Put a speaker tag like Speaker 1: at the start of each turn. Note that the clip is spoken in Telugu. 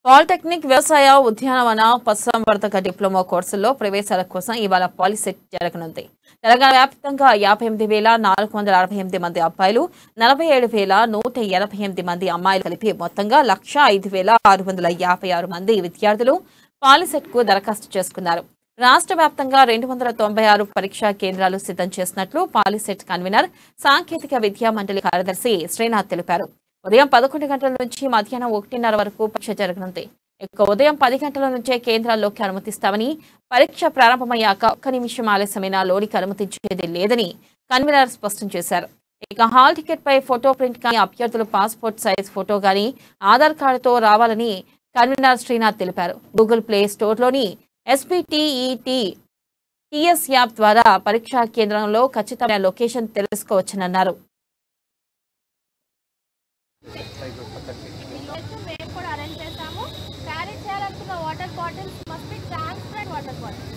Speaker 1: పాలిటెక్నిక్ వ్యవసాయ ఉద్యానవన పశుసంవర్ధక డిప్లొమా కోర్సుల్లో ప్రవేశాల కోసం ఇవాళ పాలిసెట్ జరగనుంది తెలంగాణ వ్యాప్తంగా యాభై ఎనిమిది వేల నాలుగు వందల అరవై ఎనిమిది మంది అబ్బాయిలు నలభై ఏడు వేల నూట ఎనభై ఎనిమిది మంది అమ్మాయిలు కలిపి మొత్తంగా లక్ష ఐదు వేల ఆరు వందల యాభై ఆరు మంది విద్యార్థులు పాలిసెట్ కు దరఖాస్తు చేసుకున్నారు రాష్ట్ర వ్యాప్తంగా రెండు వందల తొంభై ఆరు పరీక్షా కేంద్రాలు సిద్ధం చేసినట్లు పాలిసెట్ కన్వీనర్ సాంకేతిక విద్యా మండలి కార్యదర్శి శ్రీనాథ్ తెలిపారు ఉదయం పదకొండు గంటల నుంచి మధ్యాహ్నం ఒకటిన్నర వరకు పరీక్ష జరగనుంది ఇక ఉదయం పది గంటల నుంచే కేంద్రాల్లోకి అనుమతిస్తామని పరీక్ష ప్రారంభమయ్యాక ఒక్క నిమిషం ఆలస్యమైన లోనికి అనుమతించేది లేదని కన్వీనర్ స్పష్టం చేశారు ఇక హాల్ టికెట్ పై ఫోటో ప్రింట్ కానీ అభ్యర్థులు పాస్పోర్ట్ సైజ్ ఫోటో కానీ ఆధార్ కార్డుతో రావాలని కన్వీనర్ శ్రీనాథ్ తెలిపారు గూగుల్ ప్లే స్టోర్లోని ఎస్బిటిఈటి టిఎస్ యాప్ ద్వారా పరీక్షా కేంద్రంలో ఖచ్చితమైన లొకేషన్ తెలుసుకోవచ్చనన్నారు
Speaker 2: పిల్లలకు మేము కూడా అరేంజ్ చేస్తాము క్యారీ చేయాలనుకున్న water bottles must be transparent water bottles